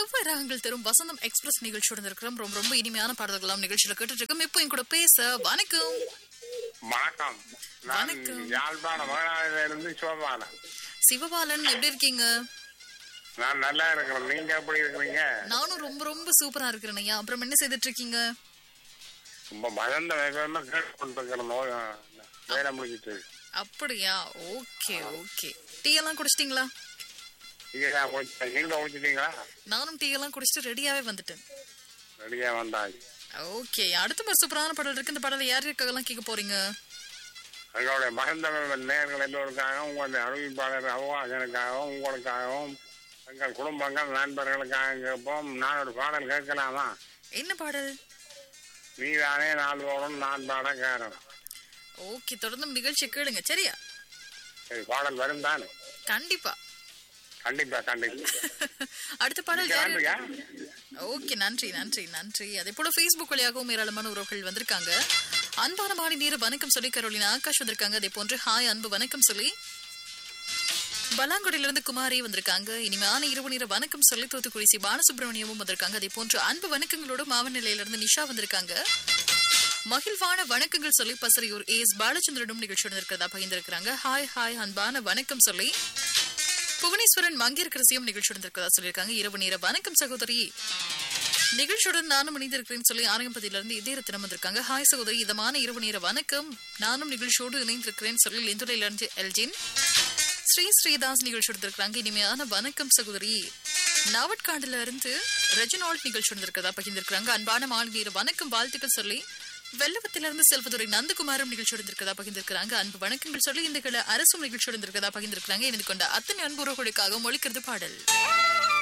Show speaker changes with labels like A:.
A: செவ்வாய் ராகங்கள் தரும் வசந்தம் எக்ஸ்பிரஸ் நிகழ்ச்சியோட இருக்கிறோம் ரொம்ப ரொம்ப இனிமையான பாடல்களாம் நிகழ்ச்சியில கேட்டுட்டு இருக்கோம் இப்போ என் கூட பேச வணக்கம்
B: வணக்கம் நான்
A: வணக்கம்.
B: யாழ்ப்பாணம் மகனாவில இருந்து சோபானன்
A: சிவபாலன் எப்படி இருக்கீங்க
B: நான் நல்லா இருக்கிறேன் நீங்க எப்படி இருக்கிறீங்க
A: நானும் ரொம்ப ரொம்ப சூப்பரா இருக்கிறேன் ஐயா அப்புறம் என்ன செய்துட்டு இருக்கீங்க
B: ரொம்ப மகந்த வேகமா கேட்டுக்கொண்டிருக்கிறேன் நோய் வேலை முடிஞ்சிட்டு
A: அப்படியா ஓகே ஓகே டீ எல்லாம் குடிச்சிட்டீங்களா
B: நீங்க தான் குடிச்சிட்டீங்க. நீங்க குடிச்சிட்டீங்களா
A: நானும் டீ எல்லாம் குடிச்சிட்டு ரெடியாவே வந்துட்டேன்
B: ரெடியா வந்தாச்சு
A: ஓகே அடுத்த ஒரு சூப்பரான பாடல் இருக்கு இந்த பாடலை யார் யாருக்கெல்லாம் கேட்க போறீங்க
B: எங்களுடைய மகந்த நேர்கள் எல்லோருக்காகவும் உங்களுடைய அறிவிப்பாளர் அவாசனுக்காகவும் உங்களுக்காகவும் எங்கள் குடும்பங்கள் நண்பர்களுக்காக கேட்போம் நான் ஒரு பாடல் கேட்கலாமா
A: என்ன பாடல்
B: நீதானே நாள்தோறும் நான் பாட காரணம்
A: ஓகே தொடர்ந்து நிகழ்ச்சி கேளுங்க சரியா
B: சரி பாடல் வரும் தானே
A: கண்டிப்பா
B: கண்டிப்பா கண்டிப்பா
A: அடுத்த பாடல் யார்
B: கிளம்புங்க.
A: ஓகே நன்றி நன்றி நன்றி அதே போல Facebook வழியாகவும் ஏராளமான உறவுகள் வந்திருக்காங்க அன்பான மாடி நீர் வணக்கம் சொல்லி கரோலினா ஆகாஷ் வந்திருக்காங்க அதே போன்று ஹாய் அன்பு வணக்கம் சொல்லி பலாங்குடியில இருந்து குமாரி வந்திருக்காங்க இனிமையான இரவு நேர வணக்கம் சொல்லி தூத்துக்குடி சி பாலசுப்ரமணியமும் வந்திருக்காங்க அதே போன்று அன்பு வணக்கங்களோடு மாவநிலையில இருந்து நிஷா வந்திருக்காங்க மகிழ்வான வணக்கங்கள் சொல்லி பசறையூர் ஏஸ் பாலச்சந்திரனும் நிகழ்ச்சியுடன் இருக்கிறதா பகிர்ந்திருக்கிறாங்க ஹாய் ஹாய் அன்பான வணக்கம் சொல்லி புவனேஸ்வரன் மங்கேற்கரசியும் நிகழ்ச்சியுடன் இருக்கிறதா சொல்லியிருக்காங்க இரவு நேர வணக்கம் சகோதரி நிகழ்ச்சியுடன் நானும் இணைந்திருக்கிறேன் சொல்லி ஆரம்பத்திலிருந்து இதே ரத்தினம் வந்திருக்காங்க ஹாய் சகோதரி இதமான இரவு நேர வணக்கம் நானும் நிகழ்ச்சியோடு இணைந்திருக்கிறேன் சொல்லி லெந்துரையிலிருந்து எல்ஜின் ஸ்ரீ ஸ்ரீதாஸ் நிகழ்ச்சி இருக்கிறாங்க இனிமையான வணக்கம் சகோதரி நாவட்காண்டுல இருந்து ரெஜினால்ட் நிகழ்ச்சி இருக்கிறதா பகிர்ந்திருக்கிறாங்க அன்பான மாலை நேர வணக்கம் வாழ்த்துக்கள் சொல்லி வெள்ளவத்திலிருந்து செல்வதுரை நந்தகுமாரும் நிகழ்ச்சி இருக்கிறதா பகிர்ந்திருக்கிறாங்க அன்பு வணக்கங்கள் சொல்லி இந்த கிள அரசும் நிகழ்ச்சி இருக்கிறதா பகிர்ந்திருக்கிறாங்க இணைந்து கொண்ட அத்தனை அன்புறவுகளுக்காக மொழிக்கிறது பாடல்